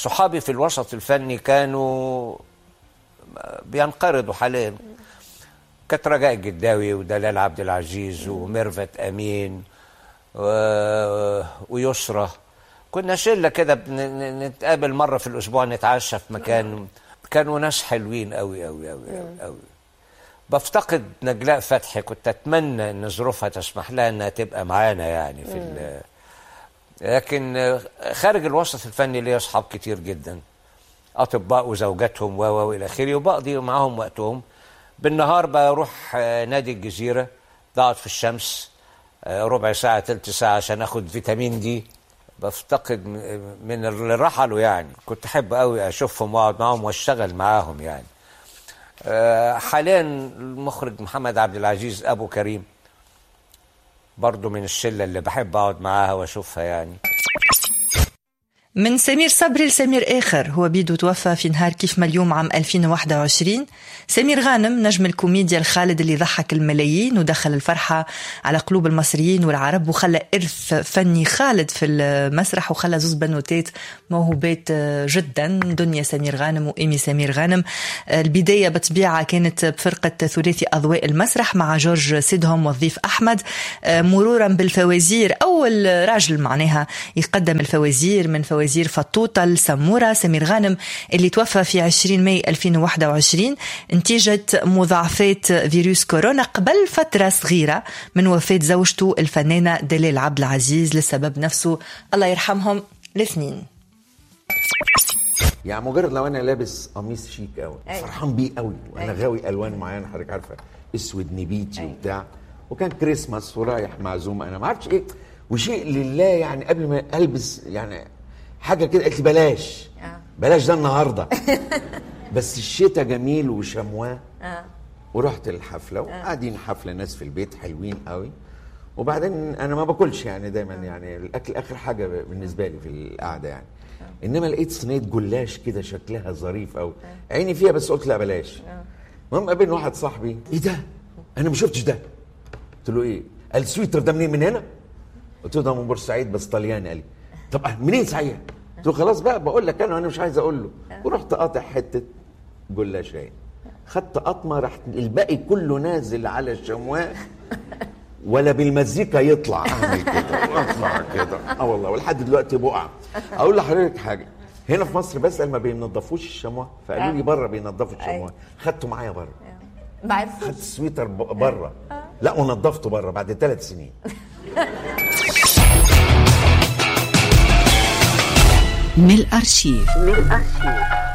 صحابي في الوسط الفني كانوا بينقرضوا حاليا كانت رجاء الجداوي ودلال عبد العزيز وميرفت امين و... ويسرى كنا شله كده بن- نتقابل مره في الاسبوع نتعشى في مكان كانوا ناس حلوين قوي قوي قوي قوي قوي بفتقد نجلاء فتحي كنت اتمنى ان ظروفها تسمح لها انها تبقى معانا يعني في ال- لكن خارج الوسط الفني ليا اصحاب كتير جدا اطباء وزوجاتهم و و الى اخره وبقضي معاهم وقتهم بالنهار بروح آه، نادي الجزيره بقعد في الشمس آه، ربع ساعه تلت ساعه عشان اخد فيتامين دي بفتقد م- من اللي رحلوا يعني كنت احب قوي اشوفهم واقعد معاهم واشتغل معاهم يعني آه، حاليا المخرج محمد عبد العزيز ابو كريم برضه من الشله اللي بحب اقعد معاها واشوفها يعني من سمير صبري لسمير آخر هو بيدو توفى في نهار كيف ما اليوم عام 2021 سمير غانم نجم الكوميديا الخالد اللي ضحك الملايين ودخل الفرحة على قلوب المصريين والعرب وخلى إرث فني خالد في المسرح وخلى زوز بنوتات موهوبات جدا دنيا سمير غانم وإيمي سمير غانم البداية بطبيعة كانت بفرقة ثلاثي أضواء المسرح مع جورج سيدهم والضيف أحمد مرورا بالفوازير أول راجل معناها يقدم الفوازير من فوازير فطوطة السمورة سمير غانم اللي توفى في 20 ماي 2021 نتيجة مضاعفات فيروس كورونا قبل فترة صغيرة من وفاة زوجته الفنانة دلال عبد العزيز للسبب نفسه الله يرحمهم الاثنين يعني مجرد لو انا لابس قميص شيك قوي أيوة. فرحان بيه قوي وانا أيوة. غاوي الوان معينه حضرتك عارفه اسود نبيتي وبتاع وكان كريسماس ورايح معزوم انا ما اعرفش ايه وشيء لله يعني قبل ما البس يعني حاجه كده قالت لي بلاش آه. بلاش ده النهارده بس الشتاء جميل وشمواه اه ورحت الحفله وقاعدين حفله ناس في البيت حلوين قوي وبعدين انا ما باكلش يعني دايما يعني الاكل اخر حاجه بالنسبه لي في القعده يعني انما لقيت صينيه جلاش كده شكلها ظريف قوي عيني فيها بس قلت لا بلاش المهم قابلني واحد صاحبي ايه ده انا ما شفتش ده قلت له ايه قال السويتر ده منين من هنا قلت له ده من بورسعيد بس طلياني قال لي طب أه، منين صحيح قلت له خلاص بقى بقول لك انا وانا مش عايز اقول له ورحت قاطع حته جلاشين خدت قطمه راح الباقي كله نازل على الشمواء ولا بالمزيكا يطلع اعمل كده واطلع كده اه والله ولحد دلوقتي بقع اقول لحضرتك حاجه هنا في مصر بسال ما بينضفوش الشموع فقالوا لي بره بينضفوا الشموع خدته معايا بره ما عرفوش خدت السويتر ب- بره لا ونضفته بره بعد ثلاث سنين من الأرشيف